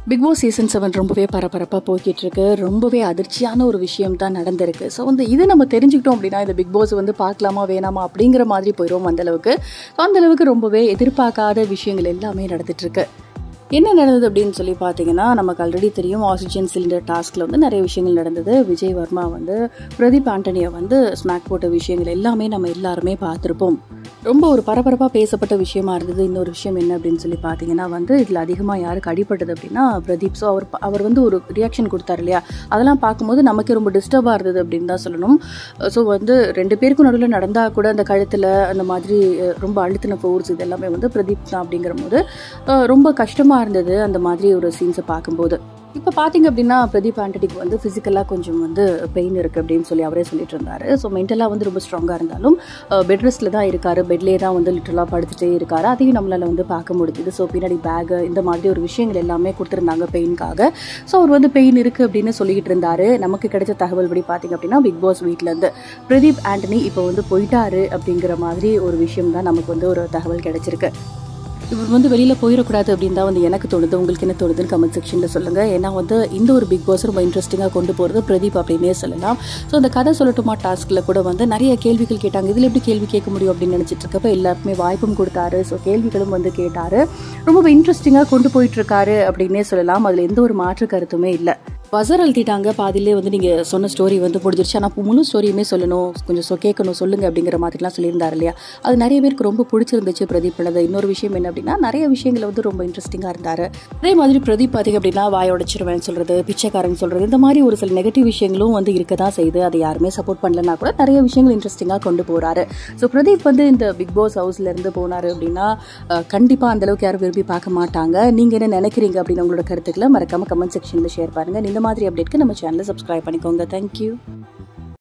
big Boss season seven ரொம்பவே பரபரப்பாக போய்கிட்டு இருக்கு ரொம்பவே அதிர்ச்சியான ஒரு விஷயம் தான் நடந்திருக்கு ஸோ வந்து இது நம்ம தெரிஞ்சுக்கிட்டோம் அப்படின்னா இந்த பிக் பாஸ் வந்து பார்க்கலாமா வேணாமா அப்படிங்கிற மாதிரி போயிடும் அந்த அளவுக்கு ஸோ அந்த அளவுக்கு ரொம்பவே எதிர்பார்க்காத விஷயங்கள் எல்லாமே நடந்துட்டு இருக்கு என்ன நடந்தது அப்படின்னு சொல்லி பார்த்தீங்கன்னா நமக்கு ஆல்ரெடி தெரியும் ஆக்சிஜன் சிலிண்டர் டாஸ்கில் வந்து நிறைய விஷயங்கள் நடந்தது விஜய் வர்மா வந்து பிரதீப் ஆண்டனியை வந்து ஸ்மாக் போட்ட விஷயங்கள் எல்லாமே நம்ம எல்லாருமே பார்த்துருப்போம் ரொம்ப ஒரு பரபரப்பாக பேசப்பட்ட விஷயமா இருந்தது இன்னொரு விஷயம் என்ன அப்படின்னு சொல்லி பார்த்தீங்கன்னா வந்து இதில் அதிகமாக யாருக்கு அடிபட்டது அப்படின்னா பிரதீப் ஸோ அவர் அவர் வந்து ஒரு ரியாக்ஷன் கொடுத்தாரு இல்லையா அதெல்லாம் பார்க்கும்போது நமக்கு ரொம்ப டிஸ்டர்பாக இருந்தது அப்படின்னு தான் சொல்லணும் ஸோ வந்து ரெண்டு பேருக்கும் நடுவில் நடந்தால் கூட அந்த கழுத்தில் அந்த மாதிரி அஹ், ரொம்ப அழுத்தின ஃபோர்ஸ் இது எல்லாமே வந்து பிரதீப் தான் அப்படிங்கிற போது அஹ், ரொம்ப கஷ்டமாக இருந்தது அந்த மாதிரி ஒரு சீன்ஸை பார்க்கும்போது இப்போ பார்த்தீங்க அப்படின்னா பிரதீப் ஆண்டனிக்கு வந்து ஃபிசிக்கலாக கொஞ்சம் வந்து பெயின் இருக்குது அப்படின்னு சொல்லி அவரே சொல்லிட்டு இருந்தாரு ஸோ மென்டலாக வந்து ரொம்ப ஸ்ட்ராங்காக இருந்தாலும் பெட் ரெஸ்ட்டில் தான் இருக்காரு பெட்லேயே தான் வந்து லிட்டரலாக படுத்துட்டே இருக்காரு அதையும் நம்மளால் வந்து பார்க்க முடியுது ஸோ பின்னாடி பேகு இந்த மாதிரி ஒரு விஷயங்கள் எல்லாமே கொடுத்துருந்தாங்க பெயின்காக ஸோ அவர் வந்து பெயின் இருக்குது அப்படின்னு சொல்லிக்கிட்டு இருந்தாரு நமக்கு கிடைச்ச தகவல் படி பார்த்தீங்க அப்படின்னா பிக் பாஸ் வீட்டிலேருந்து பிரதீப் ஆண்டனி இப்போ வந்து போயிட்டாரு அப்படிங்கிற மாதிரி ஒரு விஷயம் தான் நமக்கு வந்து ஒரு தகவல் கிடைச்சிருக்கு இவர் வந்து வெளியில் போயிடக்கூடாது அப்படின்னு தான் வந்து எனக்கு தோணுது உங்களுக்கு என்ன தோணுதுன்னு கமெண்ட் செக்ஷனில் சொல்லுங்கள் ஏன்னா வந்து இந்த ஒரு பிக் பாஸ் ரொம்ப இன்ட்ரெஸ்டிங்காக கொண்டு போகிறது பிரதீப் அப்படின்னே சொல்லலாம் ஸோ அந்த கதை சொல்லட்டுமா டாஸ்கில் கூட வந்து நிறைய கேள்விகள் கேட்டாங்க இதில் எப்படி கேள்வி கேட்க முடியும் அப்படின்னு நினச்சிட்டு இருக்கப்ப எல்லாருக்குமே வாய்ப்பும் கொடுத்தாரு ஸோ கேள்விகளும் வந்து கேட்டார் ரொம்ப இன்ட்ரெஸ்டிங்காக கொண்டு போயிட்டு இருக்காரு அப்படின்னே சொல்லலாம் அதில் எந்த ஒரு மாற்று கருத்துமே இல்லை பசர் அழுத்திட்டாங்க பாதியிலே வந்து நீங்கள் சொன்ன ஸ்டோரி வந்து முடிஞ்சிருச்சு ஆனால் முழு ஸ்டோரியுமே சொல்லணும் கொஞ்சம் சொ கேட்கணும் சொல்லுங்க அப்படிங்கிற மாதிரிலாம் சொல்லியிருந்தாரு இல்லையா அது நிறைய பேருக்கு ரொம்ப பிடிச்சிருந்துச்சு பிரதீப் பண்ணது இன்னொரு விஷயம் என்ன அப்படின்னா நிறைய விஷயங்கள் வந்து ரொம்ப இன்ட்ரெஸ்டிங்காக இருந்தார் அதே மாதிரி பிரதீப் பார்த்தீங்க அப்படின்னா வாய் உடைச்சிருவேன் சொல்கிறது பிச்சைக்காரன் சொல்கிறது இந்த மாதிரி ஒரு சில நெகட்டிவ் விஷயங்களும் வந்து இருக்க தான் செய்யுது அதை யாருமே சப்போர்ட் பண்ணலனா கூட நிறைய விஷயங்கள் இன்ட்ரெஸ்டிங்காக கொண்டு போகிறாரு ஸோ பிரதீப் வந்து இந்த பிக் பாஸ் ஹவுஸ்ல இருந்து போனார் அப்படின்னா கண்டிப்பாக அந்த அளவுக்கு யாரும் விரும்பி பார்க்க மாட்டாங்க நீங்கள் என்ன நினைக்கிறீங்க அப்படின்னு உங்களோட கருத்துக்களை மறக்காம கமெண்ட் செக்ஷனில் ஷேர் பண்ணுங்கள் இந்த மாதிரி அப்டேட்க்கு நம்ம சேனலை சப்ஸ்கிரைப் பண்ணிக்கோங்க தேங்க்யூ